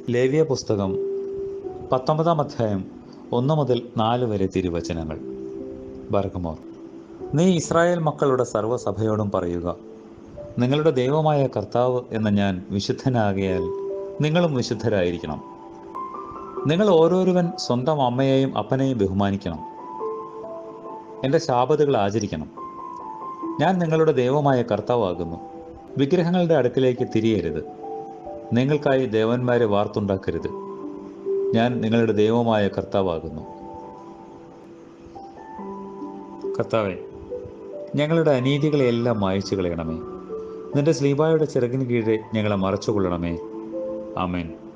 ലേവ്യ പുസ്തകം പത്തൊമ്പതാം അധ്യായം ഒന്ന് മുതൽ നാല് വരെ തിരുവചനങ്ങൾ ബർഗമോർ നീ ഇസ്രായേൽ മക്കളുടെ സർവ്വസഭയോടും പറയുക നിങ്ങളുടെ ദൈവമായ കർത്താവ് എന്ന ഞാൻ വിശുദ്ധനാകിയാൽ നിങ്ങളും വിശുദ്ധരായിരിക്കണം നിങ്ങൾ ഓരോരുവൻ സ്വന്തം അമ്മയെയും അപ്പനെയും ബഹുമാനിക്കണം എൻ്റെ ശാപതകൾ ആചരിക്കണം ഞാൻ നിങ്ങളുടെ ദൈവമായ കർത്താവാകുന്നു വിഗ്രഹങ്ങളുടെ അടുക്കിലേക്ക് തിരിയരുത് നിങ്ങൾക്കായി ദേവന്മാരെ വാർത്തുണ്ടാക്കരുത് ഞാൻ നിങ്ങളുടെ ദൈവമായ കർത്താവാകുന്നു കർത്താവെ ഞങ്ങളുടെ അനീതികളെയെല്ലാം മായച്ചു കളയണമേ നിന്റെ ശ്രീബായുടെ ചിറകിന് കീഴെ ഞങ്ങളെ മറച്ചുകൊള്ളണമേ ആമേൻ